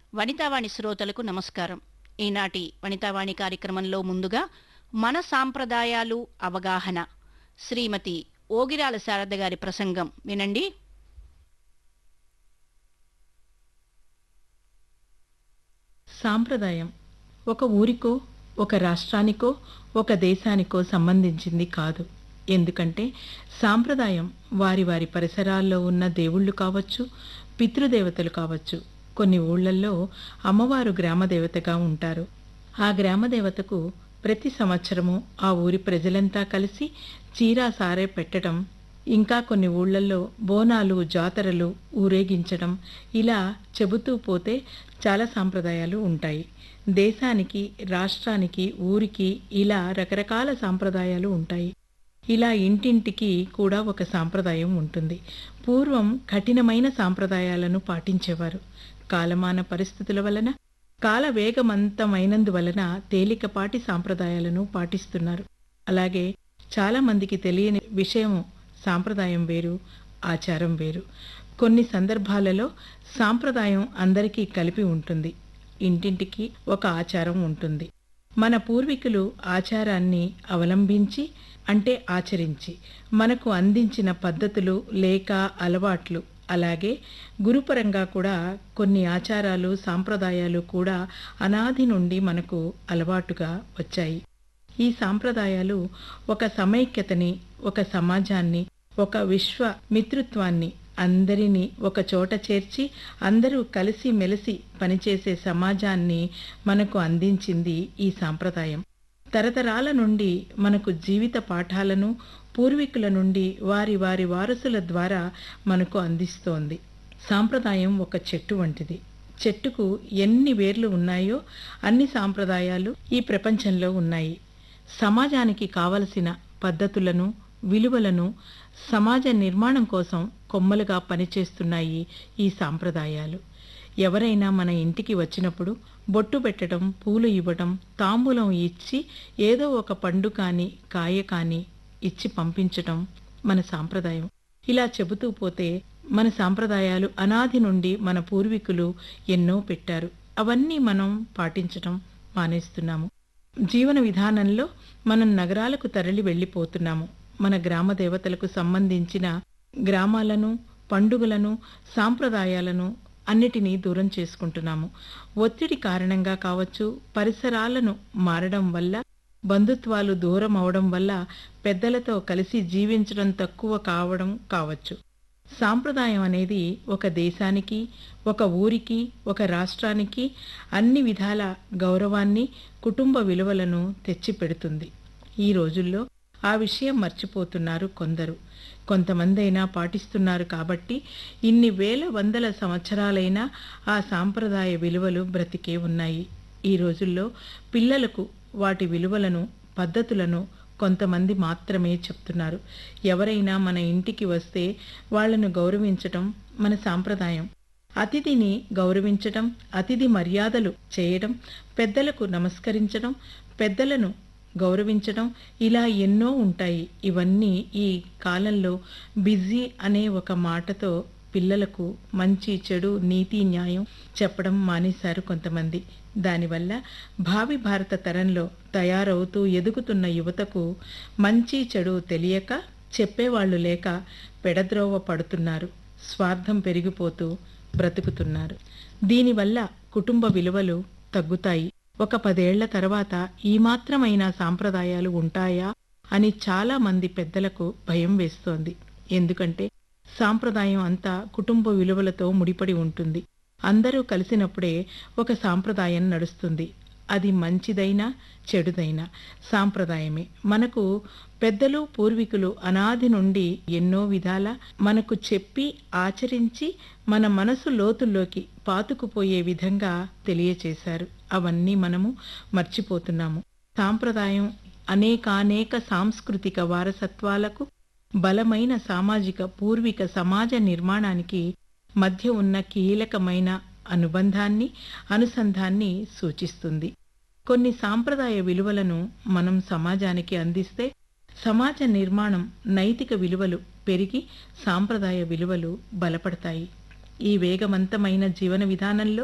వనితావాణి శ్రోతలకు నమస్కారం ఈనాటి వనితావాణి కార్యక్రమంలో ముందుగా మన సాంప్రదాయాలు అవగాహన శ్రీమతి ఓగిరాల శారద గారి ప్రసంగం వినండి సాంప్రదాయం ఒక ఊరికో ఒక రాష్ట్రానికో ఒక దేశానికో సంబంధించింది కాదు ఎందుకంటే సాంప్రదాయం వారి వారి పరిసరాల్లో ఉన్న దేవుళ్ళు కావచ్చు పితృదేవతలు కావచ్చు కొన్ని ఊళ్ళల్లో అమ్మవారు గ్రామదేవతగా ఉంటారు ఆ గ్రామదేవతకు ప్రతి సంవత్సరము ఆ ఊరి ప్రజలంతా కలిసి చీరా సారే పెట్టడం ఇంకా కొన్ని ఊళ్ళల్లో బోనాలు జాతరలు ఊరేగించడం ఇలా చెబుతూ పోతే చాలా సాంప్రదాయాలు ఉంటాయి దేశానికి రాష్ట్రానికి ఊరికి ఇలా రకరకాల సాంప్రదాయాలు ఉంటాయి ఇలా ఇంటింటికి కూడా ఒక సాంప్రదాయం ఉంటుంది పూర్వం కఠినమైన సాంప్రదాయాలను పాటించేవారు కాలమాన పరిస్థితుల వలన కాల వేగమంతమైనందువలన తేలికపాటి సాంప్రదాయాలను పాటిస్తున్నారు అలాగే చాలా మందికి తెలియని విషయం సాంప్రదాయం వేరు ఆచారం వేరు కొన్ని సందర్భాలలో సాంప్రదాయం అందరికీ కలిపి ఉంటుంది ఇంటింటికి ఒక ఆచారం ఉంటుంది మన పూర్వీకులు ఆచారాన్ని అవలంబించి అంటే ఆచరించి మనకు అందించిన పద్ధతులు లేక అలవాట్లు అలాగే గురుపరంగా కూడా కొన్ని ఆచారాలు సాంప్రదాయాలు కూడా అనాది నుండి మనకు అలవాటుగా వచ్చాయి ఈ సాంప్రదాయాలు ఒక సమైక్యతని ఒక సమాజాన్ని ఒక విశ్వ మిత్రుత్వాన్ని అందరినీ ఒక చోట చేర్చి అందరూ కలిసి మెలిసి పనిచేసే సమాజాన్ని మనకు అందించింది ఈ సాంప్రదాయం తరతరాల నుండి మనకు జీవిత పాఠాలను పూర్వీకుల నుండి వారి వారి వారసుల ద్వారా మనకు అందిస్తోంది సాంప్రదాయం ఒక చెట్టు వంటిది చెట్టుకు ఎన్ని వేర్లు ఉన్నాయో అన్ని సాంప్రదాయాలు ఈ ప్రపంచంలో ఉన్నాయి సమాజానికి కావలసిన పద్ధతులను విలువలను సమాజ నిర్మాణం కోసం కొమ్మలుగా పనిచేస్తున్నాయి ఈ సాంప్రదాయాలు ఎవరైనా మన ఇంటికి వచ్చినప్పుడు బొట్టు పెట్టడం పూలు ఇవ్వడం తాంబూలం ఇచ్చి ఏదో ఒక పండు కాని కాయ కాని ఇచ్చి పంపించటం మన సాంప్రదాయం ఇలా చెబుతూ పోతే మన సాంప్రదాయాలు అనాది నుండి మన పూర్వీకులు ఎన్నో పెట్టారు అవన్నీ మనం పాటించటం మానేస్తున్నాము జీవన విధానంలో మనం నగరాలకు తరలి వెళ్ళిపోతున్నాము మన గ్రామ దేవతలకు సంబంధించిన గ్రామాలను పండుగలను సాంప్రదాయాలను అన్నిటినీ దూరం చేసుకుంటున్నాము ఒత్తిడి కారణంగా కావచ్చు పరిసరాలను మారడం వల్ల బంధుత్వాలు దూరం అవడం వల్ల పెద్దలతో కలిసి జీవించడం తక్కువ కావడం కావచ్చు సాంప్రదాయం అనేది ఒక దేశానికి ఒక ఊరికి ఒక రాష్ట్రానికి అన్ని విధాల గౌరవాన్ని కుటుంబ విలువలను తెచ్చిపెడుతుంది ఈ రోజుల్లో ఆ విషయం మర్చిపోతున్నారు కొందరు కొంతమందైనా పాటిస్తున్నారు కాబట్టి ఇన్ని వేల వందల సంవత్సరాలైనా ఆ సాంప్రదాయ విలువలు బ్రతికే ఉన్నాయి ఈ రోజుల్లో పిల్లలకు వాటి విలువలను పద్ధతులను కొంతమంది మాత్రమే చెప్తున్నారు ఎవరైనా మన ఇంటికి వస్తే వాళ్లను గౌరవించటం మన సాంప్రదాయం అతిథిని గౌరవించటం అతిథి మర్యాదలు చేయడం పెద్దలకు నమస్కరించడం పెద్దలను గౌరవించడం ఇలా ఎన్నో ఉంటాయి ఇవన్నీ ఈ కాలంలో బిజీ అనే ఒక మాటతో పిల్లలకు మంచి చెడు నీతి న్యాయం చెప్పడం మానేశారు కొంతమంది దానివల్ల భావి భారత తరంలో తయారవుతూ ఎదుగుతున్న యువతకు మంచి చెడు తెలియక చెప్పేవాళ్లు లేక పెడద్రోవ పడుతున్నారు స్వార్థం పెరిగిపోతూ బ్రతుకుతున్నారు దీనివల్ల కుటుంబ విలువలు తగ్గుతాయి ఒక పదేళ్ల తర్వాత ఈ మాత్రమైన సాంప్రదాయాలు ఉంటాయా అని చాలా మంది పెద్దలకు భయం వేస్తోంది ఎందుకంటే సాంప్రదాయం అంతా కుటుంబ విలువలతో ముడిపడి ఉంటుంది అందరూ కలిసినప్పుడే ఒక సాంప్రదాయం నడుస్తుంది అది మంచిదైనా చెడుదైనా సాంప్రదాయమే మనకు పెద్దలు పూర్వీకులు అనాది నుండి ఎన్నో విధాల మనకు చెప్పి ఆచరించి మన మనసు లోతుల్లోకి పాతుకుపోయే విధంగా తెలియచేశారు అవన్నీ మనము మర్చిపోతున్నాము సాంప్రదాయం అనేకానేక సాంస్కృతిక వారసత్వాలకు బలమైన సామాజిక పూర్విక సమాజ నిర్మాణానికి మధ్య ఉన్న కీలకమైన అనుబంధాన్ని అనుసంధాన్ని సూచిస్తుంది కొన్ని సాంప్రదాయ విలువలను మనం సమాజానికి అందిస్తే సమాజ నిర్మాణం నైతిక విలువలు పెరిగి సాంప్రదాయ విలువలు బలపడతాయి ఈ వేగవంతమైన జీవన విధానంలో